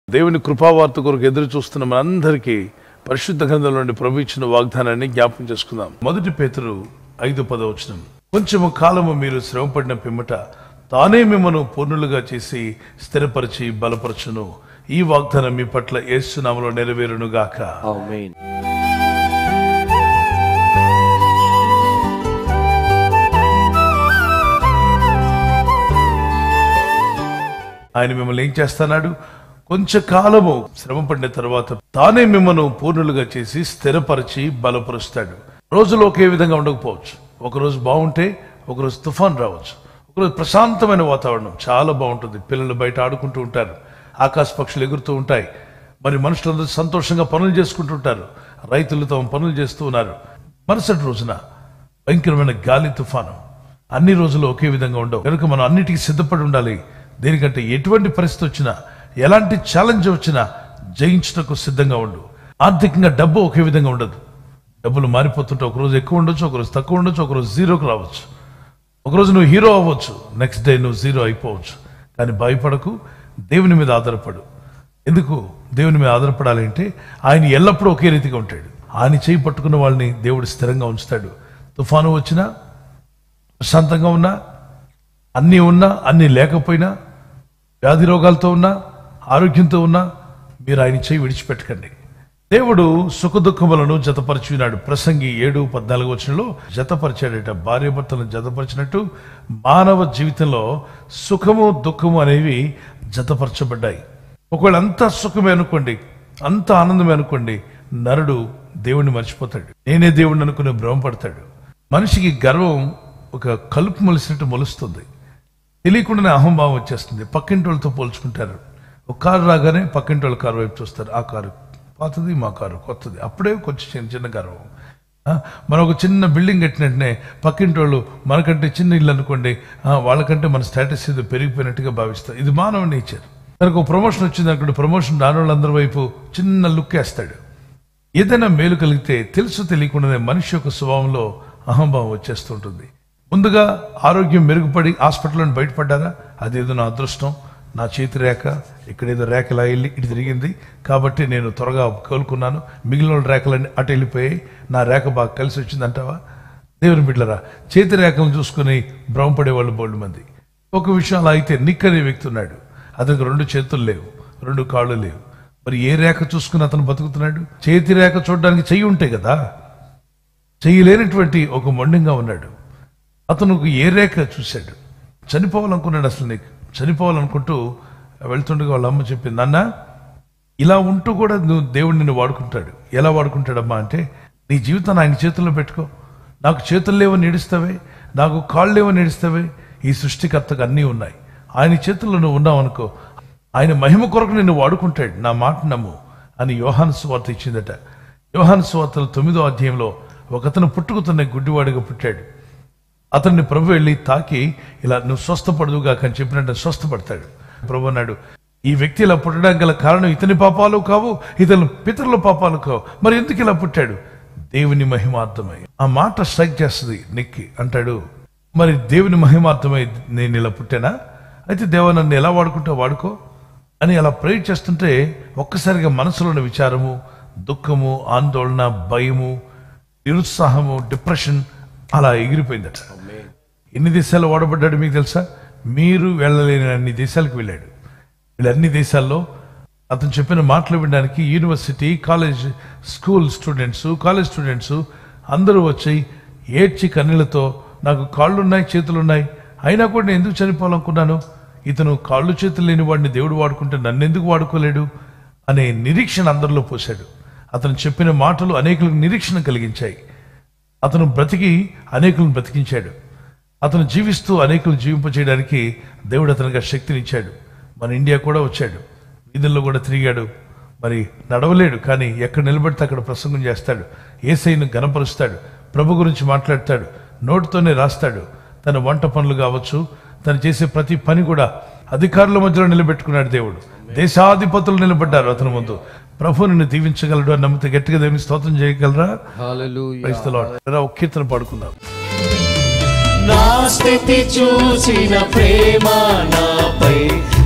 దేవుని కృపావార్త కొరకు ఎదురు చూస్తున్న మనందరికీ పరిశుద్ధ గ్రంథంలో నుండి ప్రభు ఇచ్చిన వాగ్దానాన్ని జ్ఞాపకం చేసుకుందాం మొదటి పేతురు ఐదు పదవచనం కొంచెము కాలము మీరు శ్రమపడిన పిమ్మట తానే మిమ్మను పూర్ణులుగా చేసి స్థిరపరిచి బలపరచును ఈ వాగ్దానం మీ పట్ల ఏసునామలో నెరవేరును గాక Amen. ఆయన మిమ్మల్ని ఏం చేస్తున్నాడు కొంచెం కాలము శ్రమ పడిన తర్వాత తానే మిమ్మల్ని పూర్ణులుగా చేసి స్థిరపరిచి బలపరుస్తాడు రోజులు ఒకే విధంగా ఉండకపోవచ్చు ఒకరోజు బాగుంటే ఒకరోజు తుఫాన్ రావచ్చు ఒకరోజు ప్రశాంతమైన వాతావరణం చాలా బాగుంటుంది పిల్లలు బయట ఆడుకుంటూ ఉంటారు ఆకాశ పక్షులు ఎగురుతూ ఉంటాయి మరి మనుషులందరూ సంతోషంగా పనులు చేసుకుంటుంటారు రైతులు తమ పనులు చేస్తూ ఉన్నారు మరుసటి రోజున భయంకరమైన గాలి తుఫాను అన్ని రోజులు ఒకే విధంగా ఉండవు కనుక మనం అన్నిటికీ సిద్ధపడి ఉండాలి దేనికంటే ఎటువంటి పరిస్థితి వచ్చినా ఎలాంటి ఛాలెంజ్ వచ్చినా జయించటకు సిద్ధంగా ఉండు ఆర్థికంగా డబ్బు ఒకే విధంగా ఉండదు డబ్బులు మారిపోతుంటే ఒకరోజు ఎక్కువ ఉండొచ్చు ఒకరోజు తక్కువ ఉండొచ్చు ఒకరోజు జీరోకి రావచ్చు ఒకరోజు నువ్వు హీరో అవ్వచ్చు నెక్స్ట్ డే నువ్వు జీరో అయిపోవచ్చు కానీ భయపడకు దేవుని మీద ఆధారపడు ఎందుకు దేవుని మీద ఆధారపడాలి అంటే ఆయన ఎల్లప్పుడూ ఒకే రీతిగా ఉంటాడు ఆయన చేయి పట్టుకున్న వాళ్ళని దేవుడు స్థిరంగా ఉంచుతాడు తుఫాను వచ్చినా ప్రశాంతంగా ఉన్నా అన్నీ ఉన్నా అన్నీ లేకపోయినా వ్యాధి రోగాలతో ఉన్నా ఆరోగ్యంతో ఉన్నా మీరు ఆయన చేయి విడిచిపెట్టకండి దేవుడు సుఖ దుఃఖములను జతపరిచినాడు ప్రసంగి ఏడు పద్నాలుగు వచనంలో జతపరిచాడట భార్య భర్తలను జతపరిచినట్టు మానవ జీవితంలో సుఖము దుఃఖము అనేవి జతపరచబడ్డాయి ఒకవేళ అంతా సుఖమే అనుకోండి అంత ఆనందమే అనుకోండి నరుడు దేవుణ్ణి మర్చిపోతాడు నేనే దేవుణ్ణి అనుకుని భ్రమపడతాడు మనిషికి గర్వం ఒక కలుపు మొలిసినట్టు మొలుస్తుంది తెలియకుండానే అహంభావం వచ్చేస్తుంది పక్కింటి వాళ్ళతో పోల్చుకుంటారు ఒక కారు రాగానే పక్కింటి వాళ్ళ కారు వైపు చూస్తారు ఆ కారు పాతది మా కారు కొత్తది అప్పుడే కొంచెం చిన్న చిన్న గర్వం ఆ, మనం ఒక చిన్న బిల్డింగ్ కట్టినట్టునే పక్కింటి వాళ్ళు మనకంటే చిన్న ఇల్లు అనుకోండి ఆ, వాళ్ళకంటే మన స్టేటస్ ఏదో పెరిగిపోయినట్టుగా భావిస్తారు ఇది మానవ నేచర్ తనకు ఒక ప్రమోషన్ వచ్చింది అనుకోండి ప్రమోషన్ రాని వాళ్ళందరి వైపు చిన్న లుక్ వేస్తాడు ఏదైనా మేలు కలిగితే తెలుసు తెలియకుండానే మనిషి యొక్క స్వభావంలో అహంభావం వచ్చేస్తుంటుంది ముందుగా ఆరోగ్యం మెరుగుపడి హాస్పిటల్లో బయటపడ్డారా అదేదో నా అదృష్టం నా చేతి రేఖ ఇక్కడేదో రేఖ ఇలా వెళ్ళి ఇటు తిరిగింది కాబట్టి నేను త్వరగా కోలుకున్నాను మిగిలిన వాళ్ళ రేఖలన్నీ అటు వెళ్ళిపోయాయి నా రేఖ బాగా కలిసి వచ్చిందంటావా దేవుని బిడ్డరా చేతి రేఖలను చూసుకుని భ్రమపడే వాళ్ళు బోల్డ్ మంది ఒక విషయం అలా అయితే నిక్ అనే వ్యక్తి ఉన్నాడు అతనికి రెండు చేతులు లేవు రెండు కాళ్ళు లేవు మరి ఏ రేఖ చూసుకుని అతను బతుకుతున్నాడు చేతి రేఖ చూడడానికి చెయ్యి ఉంటే కదా చెయ్యి లేనటువంటి ఒక మొండంగా ఉన్నాడు అతను ఏ రేఖ చూశాడు చనిపోవాలనుకున్నాడు అసలు నీకు చనిపోవాలనుకుంటూ వెళ్తుండగా వాళ్ళ అమ్మ చెప్పింది నాన్న ఇలా ఉంటూ కూడా నువ్వు దేవుడు నిన్ను వాడుకుంటాడు ఎలా వాడుకుంటాడమ్మా అంటే నీ జీవితాన్ని ఆయన చేతుల్లో పెట్టుకో నాకు చేతులు లేవని ఏడుస్తావే నాకు కాళ్ళు లేవని ఏడుస్తావే ఈ సృష్టికర్తకు అన్నీ ఉన్నాయి ఆయన చేతుల్లో నువ్వు ఉన్నావు అనుకో ఆయన మహిమ కొరకు నిన్ను వాడుకుంటాడు నా మాట నమ్ము అని యోహాను సువార్త ఇచ్చిందట యోహాను సువార్తల తొమ్మిదో అధ్యాయంలో ఒకతను పుట్టుకుతున్న గుడ్డివాడిగా పుట్టాడు అతన్ని ప్రభు వెళ్ళి తాకి ఇలా నువ్వు స్వస్థపడదుగా అని చెప్పినట్టు స్వస్థపడతాడు ప్రభు అన్నాడు ఈ వ్యక్తి ఇలా పుట్టడానికి గల కారణం ఇతని పాపాలు కావు ఇతని పితరుల పాపాలు కావు మరి ఎందుకు ఇలా పుట్టాడు దేవుని మహిమార్థమై ఆ మాట స్ట్రైక్ చేస్తుంది నిక్కి అంటాడు మరి దేవుని మహిమార్థమై నేను ఇలా పుట్టానా అయితే దేవ నన్ను ఎలా వాడుకుంటా వాడుకో అని అలా ప్రేర్ చేస్తుంటే ఒక్కసారిగా మనసులోని విచారము దుఃఖము ఆందోళన భయము నిరుత్సాహము డిప్రెషన్ అలా ఎగిరిపోయిందట ఎన్ని దేశాల్లో వాడబడ్డాడు మీకు తెలుసా మీరు వెళ్ళలేని అన్ని దేశాలకు వెళ్ళాడు వీళ్ళు అన్ని దేశాల్లో అతను చెప్పిన మాటలు వినడానికి university college school students college students అందరూ వచ్చి ఏడ్చి కన్నీళ్లతో నాకు కాళ్ళు ఉన్నాయి చేతులు ఉన్నాయి అయినా కూడా నేను ఎందుకు చనిపోవాలనుకున్నాను ఇతను కాళ్ళు చేతులు లేని వాడిని దేవుడు వాడుకుంటే నన్ను ఎందుకు వాడుకోలేడు అనే నిరీక్షణ అందరిలో పోశాడు అతను చెప్పిన మాటలు అనేకులకు నిరీక్షణ కలిగించాయి అతను బ్రతికి అనేకులను బ్రతికించాడు అతను జీవిస్తూ అనేకులు జీవింపచేయడానికి దేవుడు అతనికి ఆ శక్తినిచ్చాడు మన ఇండియా కూడా వచ్చాడు వీధుల్లో కూడా తిరిగాడు మరి నడవలేడు కానీ ఎక్కడ నిలబడితే అక్కడ ప్రసంగం చేస్తాడు ఏసైను గనపరుస్తాడు ప్రభు గురించి మాట్లాడతాడు నోటితోనే రాస్తాడు తన వంట పనులు కావచ్చు తను చేసే ప్రతి పని కూడా అధికారుల మధ్యలో నిలబెట్టుకున్నాడు దేవుడు దేశాధిపతులు నిలబడ్డారు అతని ముందు ప్రభు నిన్ను దీవించగలడు అని నమ్మితే గట్టిగా దేవుని స్తోత్రం చేయగలరా Hallelujah. Praise the Lord. రా, ఒక కీర్తన పాడుకుందాం నా స్థితి చూసిన ప్రేమ నాపై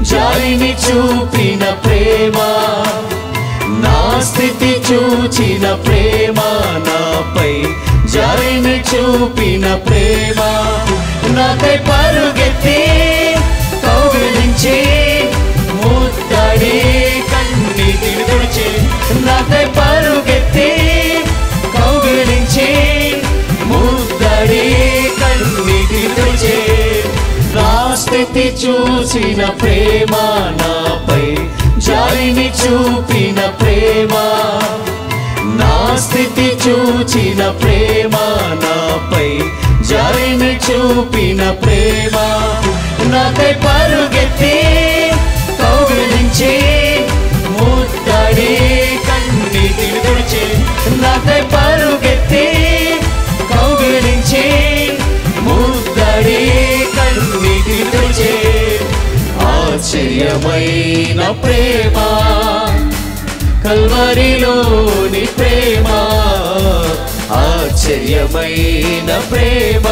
జాలిని చూపిన ప్రేమ నా స్థితి చూచిన ప్రేమ నాపై జాలిని చూపిన ప్రేమ నాకై పరుగెత్తి కౌగిలించి ముద్దడి కన్నీటిని తుడిచి నాకై పరుగెత్తి కౌగిలించి ముద్దడి కన్నీటిని తుడిచి నా స్థితి చూసిన ప్రేమ నాపై జాలిని చూపిన ప్రేమ నా స్థితి చూచిన ప్రేమ నాపై జాలిని చూపిన ప్రేమ నాకై పరుగెత్తి కౌగిలించి ముద్దడి కన్నీటిని తుడిచి నాకై పరుగెత్తి కౌగిలించి ముద్దడి కన్నీటిని తుడిచి ఆశ్చర్యమైన ప్రేమ కల్వరిలోని ప్రేమ ఆశ్చర్యమైన ప్రేమ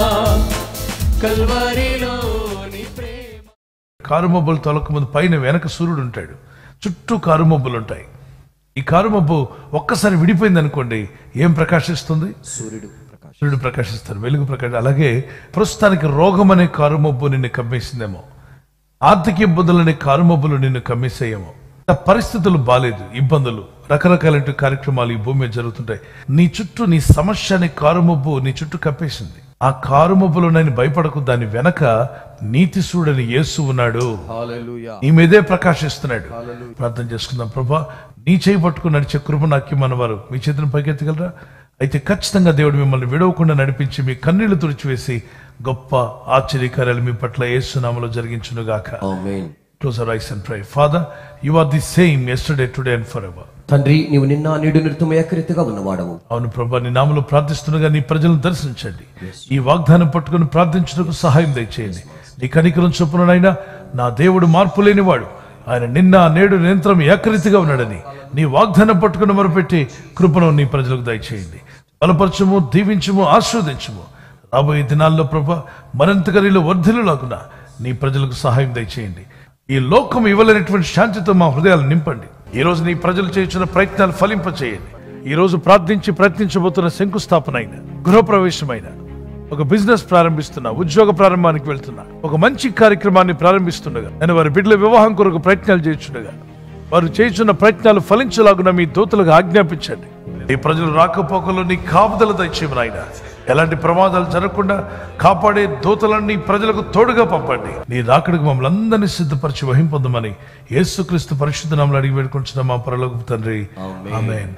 కల్వరిలోని ప్రేమ కారుమబ్బులు తొలక ముందు పైన వెనక సూర్యుడు ఉంటాడు చుట్టూ కారుమబ్బులు ఉంటాయి ఈ కారుమబ్బు ఒక్కసారి విడిపోయింది అనుకోండి ఏం ప్రకాశిస్తుంది సూర్యుడు ప్రకాశ్ సూర్యుడు ప్రకాశిస్తారు వెలుగు ప్రకాశం అలాగే ప్రస్తుతానికి రోగం అనే కారుమబ్బు నిన్ను కమ్మేసిందేమో ఆర్థిక ఇబ్బందులనే కారుమబ్బులు నిన్ను కమ్మేసేయేమో నా పరిస్థితులు బాలేదు ఇబ్బందులు రకరకాల కార్యక్రమాలు ఈ భూమి మీద జరుగుతుంటాయి నీ చుట్టూ నీ సమస్య అనే కారుమబ్బు నీ చుట్టూ కప్పేసింది ఆ కారుమబ్బులో నేను భయపడకు దాని వెనక నీతి సూడని యేసు ఉన్నాడు హల్లెలూయా నీ మీదే ప్రకాశిస్తున్నాడు ప్రార్థన చేసుకుందాం ప్రభా నీ చేయి పట్టుకుని నడిచే కృప నాకు మనవారు మీ చేతిని పైకెత్తగలరా అయితే ఖచ్చితంగా దేవుడు మిమ్మల్ని విడవకుండా నడిపించి మీ కన్నీళ్లు తుడిచివేసి గొప్ప ఆశ్చర్యకార్యాలు మీ పట్ల ఏసునామలో జరిగించునుగాక ఆమేన్ close our eyes and pray father you are the same yesterday today and forever తండ్రి నీవు నిన్న నేడు నిరుతం ఏకరీతిగా ఉన్నవాడవు అవును ప్రభా నీ నామలో ప్రార్థిస్తుండగా నీ ప్రజలను దర్శించండి ఈ వాగ్దానం పట్టుకుని ప్రార్థించడానికి సహాయం దయచేయండి నీ కనికరం చొప్పునైనా నా దేవుడు మార్పు లేనివాడు ఆయన నిన్న నేడు నిరంతరం ఏకరీతిగా ఉన్నాడని నీ వాగ్దానం పట్టుకుని మొరపెట్టి కృపను నీ ప్రజలకు దయచేయండి బలపరచము దీవించము ఆస్వాదించము రాబోయే దినాల్లో ప్రభా మరింతగా నీలో వర్ధిల్లులాగున నీ ప్రజలకు సహాయం దయచేయండి ఈ లోకం ఇవ్వలేనటువంటి శాంతితో మా హృదయాలు నింపండి ఈ రోజు నీ ప్రజలు చేస్తున్న ప్రయత్నాలు ఫలింప చేయండి ఈ రోజు ప్రార్థించి ప్రయత్నించబోతున్న శంకుస్థాపన అయిన గృహప్రవేశమైన ఒక బిజినెస్ ప్రారంభిస్తున్నా ఉద్యోగ ప్రారంభానికి వెళ్తున్నా ఒక మంచి కార్యక్రమాన్ని ప్రారంభిస్తుండగా నేను వారి బిడ్డల వివాహం కొరకు ప్రయత్నాలు చేస్తుండగా వారు చేస్తున్న ప్రయత్నాలు ఫలించలాగున మీ దూతలకు ఆజ్ఞాపించండి ఈ ప్రజలు రాకపోకల్లో నీ కాపుదల దయచేయమని ఆయన ఎలాంటి ప్రమాదాలు జరగకుండా కాపాడే దూతలన్నీ ప్రజలకు తోడుగా పంపండి నీ రాకడికి మమ్మల్ని అందరినీ సిద్ధపరిచి వహింపొందమని యేసుక్రీస్తు పరిశుద్ధ నామలు అడిగి వేడుకుంటున్న మా పరలోకపు తండ్రి ఆమేన్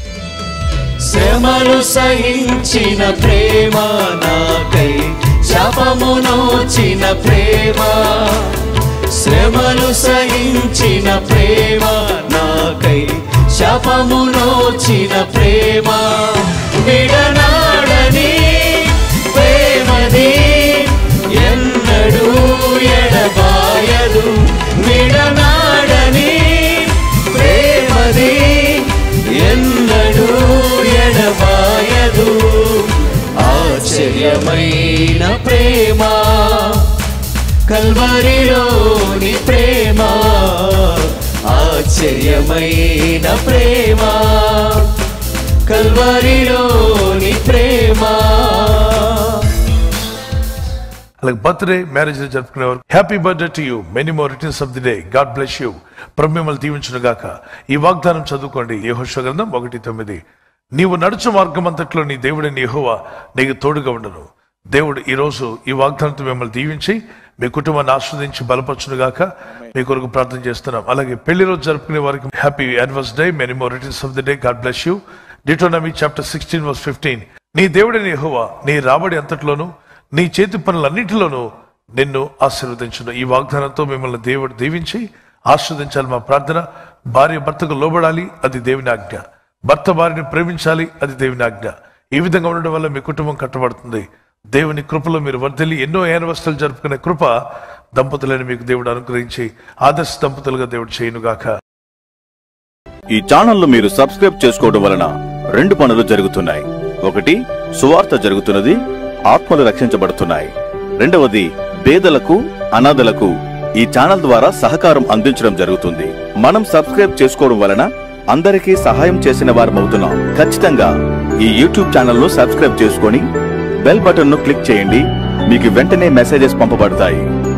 శ్రమలు సహించిన ప్రేమ నాకై శాపము నోచిన ప్రేమ శ్రమలు సహించిన ప్రేమ నాకై శాపము నోచిన ప్రేమ విడనాడని ప్రేమది ఎన్నడూ ఎడబాయదు విడనాడని ప్రేమది ఎన్నడూ ఎడబాయదు ఆశ్చర్యమైన ప్రేమ కల్వరిలోని ప్రేమ ఆశ్చర్యమైన ప్రేమ కల్వరిలోని ప్రేమ అలాగే బర్త్డే మ్యారేజ్ జరుపుకునేవారు happy birthday to you many more returns of the day God bless you ప్రభు మిమ్మల్ని దీవించును గాక ఈ వాగ్దానం చదువుకోండి యెహోషువ గ్రంథం ఒకటి తొమ్మిది నీవు నడుచు మార్గం అంతట్లో నీ దేవుడైన యెహోవా నీకు తోడుగా ఉండను దేవుడు ఈ రోజు ఈ వాగ్దానంతో మిమ్మల్ని దీవించి మీ కుటుంబాన్ని ఆస్వాదించి బలపరచును గాక మీ కొరకు ప్రార్థన చేస్తున్నాం అలాగే పెళ్లి రోజు జరుపుకునే వారికి happy anniversary many more returns of the day God bless you Deuteronomy chapter sixteen verse fifteen నీ దేవుడైన యెహోవా నీ రాబడి అంతట్లోనూ నీ చేతి పనులన్నిటిలోనూ నిన్ను ఆశీర్వదించును ఈ వాగ్దానంతో మిమ్మల్ని దేవుడు దీవించి ఆస్వాదించాలి మా ప్రార్థన భార్య భర్తకు లోబడాలి అది దేవుని ఆజ్ఞ భర్త భార్యని ప్రేమించాలి అది దేవుని ఆజ్ఞ ఈ విధంగా ఉండడం వల్ల మీ కుటుంబం కట్టబడుతుంది దేవుని కృపలో మీరు వర్ధిల్లి ఎన్నో ఏనవస్థలు జరుపుకునే కృప దంపతులను మీకు దేవుడు అనుగ్రహించి ఆదర్శ దంపతులుగా దేవుడు చేయనుగాక ఈ ఛానల్ను మీరు సబ్స్క్రైబ్ చేసుకోవడం వలన రెండు పనులు జరుగుతున్నాయి ఒకటి సువార్త జరుగుతున్నది ఆత్మలు రక్షించబడుతున్నాయి రెండవది పేదలకు అనాథలకు ఈ ఛానల్ ద్వారా సహకారం అందించడం జరుగుతుంది మనం సబ్స్క్రైబ్ చేసుకోవడం వలన అందరికీ సహాయం చేసిన వారమవుతున్నాం ఖచ్చితంగా ఈ యూట్యూబ్ ఛానల్ ను సబ్స్క్రైబ్ చేసుకొని బెల్ బటన్ ను క్లిక్ చేయండి మీకు వెంటనే మెసేజెస్ పంపబడతాయి